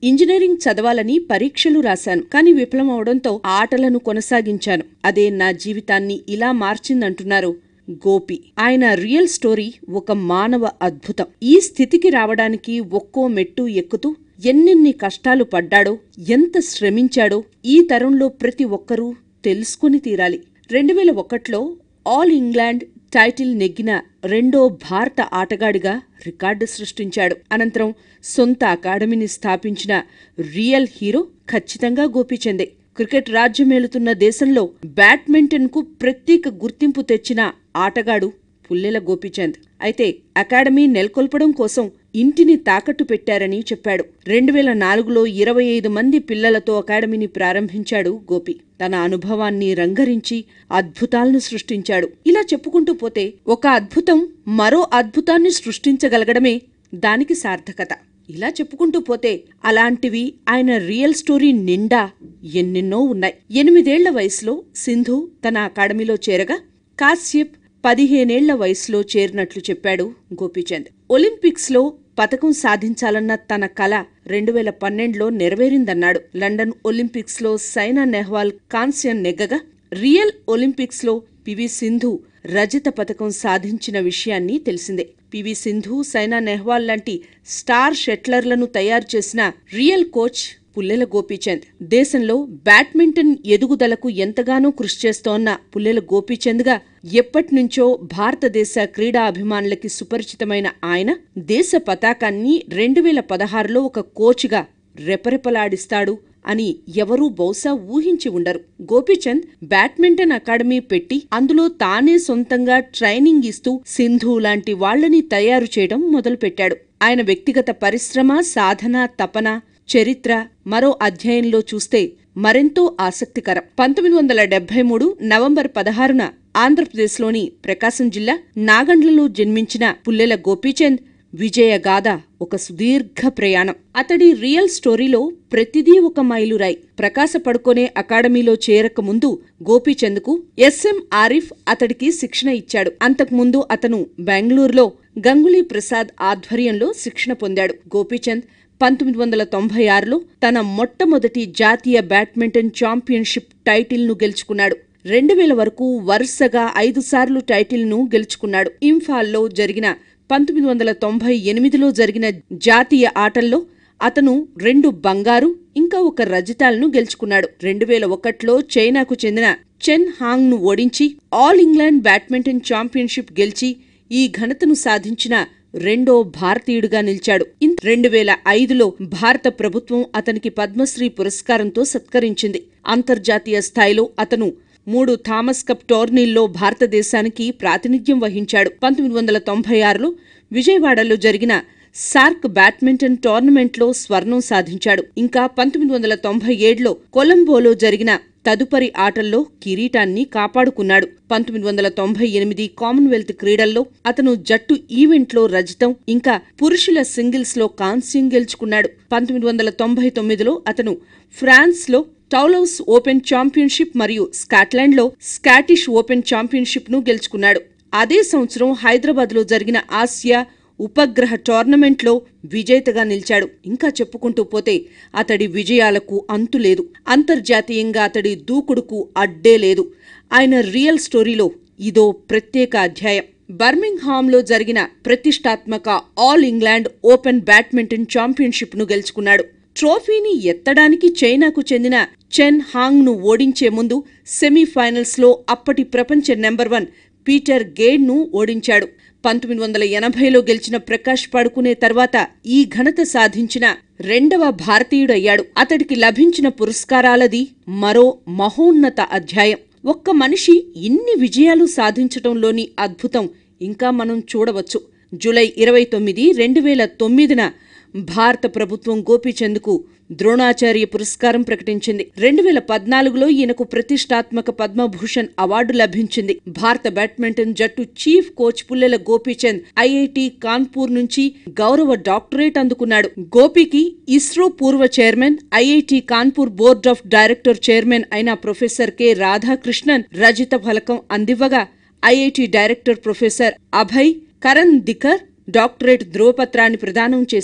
engineering చదవాలని పరీక్షలు రాశాను కానీ విఫలం అవడంతో ఆటలను కొనసాగించాను అదే నా జీవితాన్ని ఇలా మార్చిందంటున్నారు గోపి ఆయన రియల్ స్టోరీ ఒక మానవ అద్భుతం ఈ స్థితికి రావడానికి ఒక్కో మెట్టు ఎక్కుతూ ఎన్నెన్ని కష్టాలు పడ్డాడో ఎంత శ్రమించాడో ఈ తరంలో ప్రతి ఒక్కరూ తెలుసుకుని తీరాలి రెండు వేల ఒకటిలో ఆల్ ఇంగ్లాండ్ టైటిల్ నెగ్గిన రెండో భారత ఆటగాడిగా రికార్డు సృష్టించాడు అనంతరం సొంత అకాడమీని స్థాపించిన రియల్ హీరో ఖచ్చితంగా గోపీచందే క్రికెట్ రాజ్యమేలుతున్న దేశంలో బ్యాడ్మింటన్ కు ప్రత్యేక గుర్తింపు తెచ్చిన ఆటగాడు పుల్లెల గోపీచంద్ అయితే అకాడమీ నెలకొల్పడం కోసం ఇంటిని తాకట్టు పెట్టారని చెప్పాడు రెండు వేల నాలుగులో ఇరవై ఐదు మంది పిల్లలతో అకాడమీని ప్రారంభించాడు గోపి తన అనుభవాన్ని రంగరించి అద్భుతాలను సృష్టించాడు ఇలా చెప్పుకుంటూ పోతే ఒక అద్భుతం మరో అద్భుతాన్ని సృష్టించగలగడమే దానికి సార్థకత ఇలా చెప్పుకుంటూ పోతే అలాంటివి ఆయన రియల్ స్టోరీ నిండా ఎన్నెన్నో ఉన్నాయి ఎనిమిదేళ్ల వయసులో సింధు తన అకాడమీలో చేరగా కాశ్యప్ పదిహేనేళ్ల వయసులో చేరినట్లు చెప్పాడు గోపీచంద్ ఒలింపిక్స్లో పతకం సాధించాలన్న తన కల రెండు వేల పన్నెండులో నెరవేరిందన్నాడు లండన్ ఒలింపిక్స్లో సైనా నెహ్వాల్ కాంస్యం నెగ్గగా రియల్ ఒలింపిక్స్లో పివి సింధు రజత పతకం సాధించిన విషయాన్ని తెలిసిందే పివి సింధు సైనా నెహ్వాల్ లాంటి స్టార్ షెట్లర్లను తయారు చేసిన రియల్ కోచ్ పుల్లెల గోపీచంద్ దేశంలో బ్యాడ్మింటన్ ఎదుగుదలకు ఎంతగానో కృషి చేస్తోన్న పుల్లెల గోపీచంద్గా ఎప్పటినుంచో భారతదేశ క్రీడా అభిమానులకి సుపరిచితమైన ఆయన దేశ పతాకాన్ని రెండు వేల పదహారులో ఒక కోచ్గా రెపరెపలాడిస్తాడు అని ఎవరూ బహుశా ఊహించి ఉండరు గోపీచంద్ బ్యాడ్మింటన్ అకాడమీ పెట్టి అందులో తానే సొంతంగా ట్రైనింగ్ ఇస్తూ సింధు లాంటి వాళ్లని తయారు చేయడం మొదలుపెట్టాడు ఆయన వ్యక్తిగత పరిశ్రమ సాధన తపన చరిత్ర మరో అధ్యాయంలో చూస్తే మరెంతో ఆసక్తికరం పంతొమ్మిది వందల డెబ్బై మూడు నవంబర్ పదహారున ఆంధ్రప్రదేశ్లోని ప్రకాశం జిల్లా నాగండ్లలో జన్మించిన పుల్లెల గోపీచంద్ విజయగాథ ఒక సుదీర్ఘ ప్రయాణం అతడి రియల్ స్టోరీలో ప్రతిదీ ఒక మైలురాయి ప్రకాశ పడుకోనే అకాడమీలో చేరకముందు గోపీచంద్కు ఎస్ఎం ఆరిఫ్ అతడికి శిక్షణ ఇచ్చాడు అంతకుముందు అతను బెంగళూరులో గంగులీ ప్రసాద్ ఆధ్వర్యంలో శిక్షణ పొందాడు గోపీచంద్ పంతొమ్మిది వందల తొంభై ఆరులో తన మొట్టమొదటి జాతీయ బ్యాడ్మింటన్ ఛాంపియన్షిప్ టైటిల్ను గెలుచుకున్నాడు రెండు వేల వరకు వరుసగా ఐదు సార్లు టైటిల్ను గెలుచుకున్నాడు ఇంఫాల్లో జరిగిన పంతొమ్మిది వందల తొంభై ఎనిమిదిలో జరిగిన జాతీయ ఆటల్లో అతను రెండు బంగారు ఇంకా ఒక రజతాలను గెలుచుకున్నాడు రెండు వేల ఒకటిలో చైనాకు చెందిన చెన్ హాంగ్ ను ఓడించి ఆల్ ఇంగ్లాండ్ బ్యాడ్మింటన్ ఛాంపియన్షిప్ గెలిచి ఈ ఘనతను సాధించిన రెండో భారతీయుడిగా నిలిచాడు రెండు వేల ఐదులో భారత ప్రభుత్వం అతనికి పద్మశ్రీ పురస్కారంతో సత్కరించింది అంతర్జాతీయ స్థాయిలో అతను మూడు థామస్ కప్ టోర్నీల్లో భారతదేశానికి ప్రాతినిధ్యం వహించాడు పంతొమ్మిది వందల తొంభై ఆరులో విజయవాడలో జరిగిన సార్క్ బ్యాడ్మింటన్ టోర్నమెంట్లో స్వర్ణం సాధించాడు ఇంకా పంతొమ్మిది వందల తొంభై ఏడులో కొలంబోలో జరిగిన తదుపరి ఆటల్లో కిరీటాన్ని కాపాడుకున్నాడు పంతొమ్మిది వందల తొంభై ఎనిమిది కామన్వెల్త్ క్రీడల్లో అతను జట్టు ఈవెంట్లో రజతం ఇంకా పురుషుల సింగిల్స్లో కాంస్యం గెలుచుకున్నాడు పంతొమ్మిది వందల తొంభై తొమ్మిదిలో అతను ఫ్రాన్స్లో టౌలౌస్ ఓపెన్ ఛాంపియన్షిప్ మరియు స్కాట్లాండ్లో స్కాటిష్ ఓపెన్ ఛాంపియన్షిప్ను గెలుచుకున్నాడు అదే సంవత్సరం హైదరాబాద్లో జరిగిన ఆసియా ఉపగ్రహ టోర్నమెంట్లో విజేతగా నిలిచాడు ఇంకా చెప్పుకుంటూ పోతే అతడి విజయాలకు అంతులేదు అంతర్జాతీయంగా అతడి దూకుడుకు అడ్డే లేదు ఆయన రియల్ స్టోరీలో ఇదో ప్రత్యేక అధ్యాయం బర్మింగ్హామ్లో జరిగిన ప్రతిష్టాత్మక ఆల్ ఇంగ్లాండ్ ఓపెన్ బ్యాడ్మింటన్ ఛాంపియన్షిప్ను గెలుచుకున్నాడు ట్రోఫీని ఎత్తడానికి చైనాకు చెందిన చెన్ హాంగ్ ను ఓడించే ముందు సెమీఫైనల్స్లో అప్పటి ప్రపంచ నెంబర్ వన్ పీటర్ గేడ్ ను ఓడించాడు పంతొమ్మిది వందల ఎనభైలో గెలిచిన ప్రకాష్ పడుకునే తర్వాత ఈ ఘనత సాధించిన రెండవ భారతీయుడయ్యాడు అతడికి లభించిన పురస్కారాలది మరో మహోన్నత అధ్యాయం ఒక్క మనిషి ఇన్ని విజయాలు సాధించటంలోని అద్భుతం ఇంకా మనం చూడవచ్చు జూలై ఇరవై తొమ్మిది రెండు వేల తొమ్మిదిన భారత ప్రభుత్వం గోపీచంద్కు ద్రోణాచార్య పురస్కారం ప్రకటించింది రెండు వేల పద్నాలుగులో ఈయనకు ప్రతిష్టాత్మక పద్మభూషణ్ అవార్డు లభించింది భారత బ్యాడ్మింటన్ జట్టు chief coach Pullela Gopichand IIT Kanpur నుంచి గౌరవ డాక్టరేట్ అందుకున్నాడు గోపికి ఇస్రో పూర్వ chairman IIT Kanpur board of director chairman అయిన ప్రొఫెసర్ కె రాధాకృష్ణన్ రజిత ఫలకం అందివ్వగా IIT director professor Abhay Karandikar doctorate ధ్రువపత్రాన్ని ప్రదానం చేశారు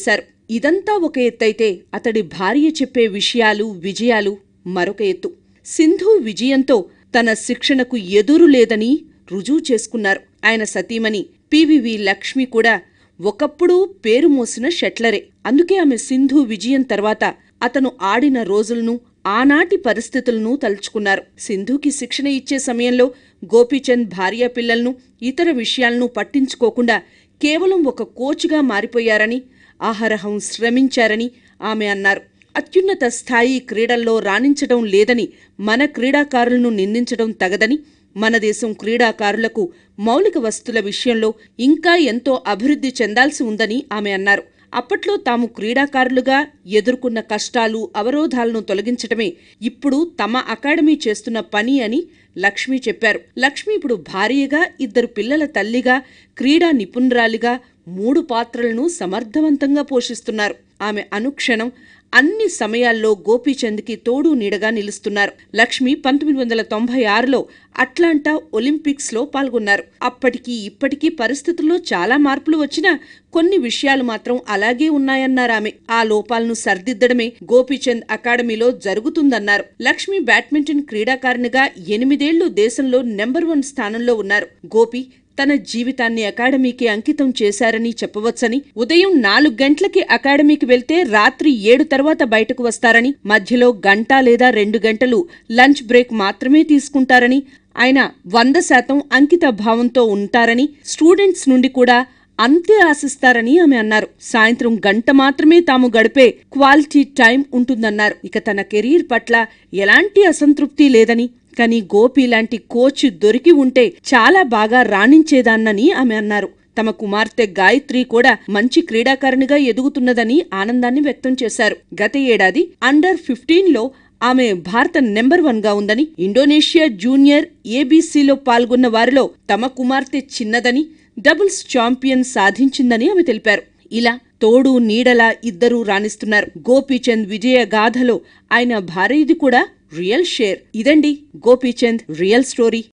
ఇదంతా ఒక ఎత్తైతే అతడి భార్య చెప్పే విషయాలు విజయాలు మరొక ఎత్తు సింధు విజయంతో తన శిక్షణకు ఎదురు లేదని రుజువు చేసుకున్నారు ఆయన సతీమణి పివివి లక్ష్మి కూడా ఒకప్పుడు పేరు మోసిన షట్లరే అందుకే ఆమె సింధు విజయం తర్వాత అతను ఆడిన రోజులను ఆనాటి పరిస్థితులను తలుచుకున్నారు సింధుకి శిక్షణ ఇచ్చే సమయంలో గోపీచంద్ భార్య పిల్లలను ఇతర విషయాలను పట్టించుకోకుండా కేవలం ఒక కోచ్గా మారిపోయారని ఆహరహం శ్రమించారని ఆమె అన్నారు అత్యున్నత స్థాయి క్రీడల్లో రాణించడం లేదని మన క్రీడాకారులను నిందించడం తగదని మన దేశం క్రీడాకారులకు మౌలిక వస్తుల విషయంలో ఇంకా ఎంతో అభివృద్ధి చెందాల్సి ఉందని ఆమె అన్నారు అప్పట్లో తాము క్రీడాకారులుగా ఎదుర్కొన్న కష్టాలు అవరోధాలను తొలగించటమే ఇప్పుడు తమ అకాడమీ చేస్తున్న పని అని లక్ష్మి చెప్పారు లక్ష్మి ఇప్పుడు భార్యగా ఇద్దరు పిల్లల తల్లిగా క్రీడా నిపుణురాలిగా మూడు పాత్రలను సమర్థవంతంగా పోషిస్తున్నారు ఆమె అనుక్షణం అన్ని సమయాల్లో గోపీచంద్కి తోడు నీడగా నిలుస్తున్నారు లక్ష్మి పంతొమ్మిది వందల తొంభై ఆరులో అట్లాంటా ఒలింపిక్స్లో పాల్గొన్నారు అప్పటికి ఇప్పటికీ పరిస్థితుల్లో చాలా మార్పులు వచ్చినా కొన్ని విషయాలు మాత్రం అలాగే ఉన్నాయన్నారామె ఆ లోపాలను సర్దిద్దడమే గోపీచంద్ అకాడమీలో జరుగుతుందన్నారు లక్ష్మి బ్యాడ్మింటన్ క్రీడాకారిణిగా ఎనిమిదేళ్లు దేశంలో నెంబర్ వన్ స్థానంలో ఉన్నారు గోపి తన జీవితాన్ని అకాడమీకి అంకితం చేశారని చెప్పవచ్చని ఉదయం నాలుగు గంటలకి అకాడమీకి వెళ్తే రాత్రి ఏడు తర్వాత బయటకు వస్తారని మధ్యలో గంట లేదా రెండు గంటలు లంచ్ బ్రేక్ మాత్రమే తీసుకుంటారని ఆయన వంద శాతం అంకిత భావంతో ఉంటారని స్టూడెంట్స్ నుండి కూడా అంతే ఆశిస్తారని ఆమె అన్నారు సాయంత్రం గంట మాత్రమే తాము గడిపే క్వాలిటీ టైం ఉంటుందన్నారు ఇక తన కెరీర్ పట్ల ఎలాంటి అసంతృప్తి లేదని కానీ గోపి లాంటి కోచ్ దొరికి ఉంటే చాలా బాగా రాణించేదాన్నని ఆమె అన్నారు తమ కుమార్తె గాయత్రి కూడా మంచి క్రీడాకారిణిగా ఎదుగుతున్నదని ఆనందాన్ని వ్యక్తం చేశారు గత ఏడాది అండర్ ఫిఫ్టీన్లో ఆమె భారత నెంబర్ వన్ గా ఉందని ఇండోనేషియా జూనియర్ ఏబీసీలో పాల్గొన్న వారిలో తమ కుమార్తె చిన్నదని డబుల్స్ ఛాంపియన్ సాధించిందని ఆమె తెలిపారు ఇలా తోడు నీడలా ఇద్దరూ రాణిస్తున్నారు గోపీచంద్ విజయ గాథలో ఆయన భార్యది కూడా రియల్ షేర్ ఇదండి గోపీచంద్ రియల్ స్టోరీ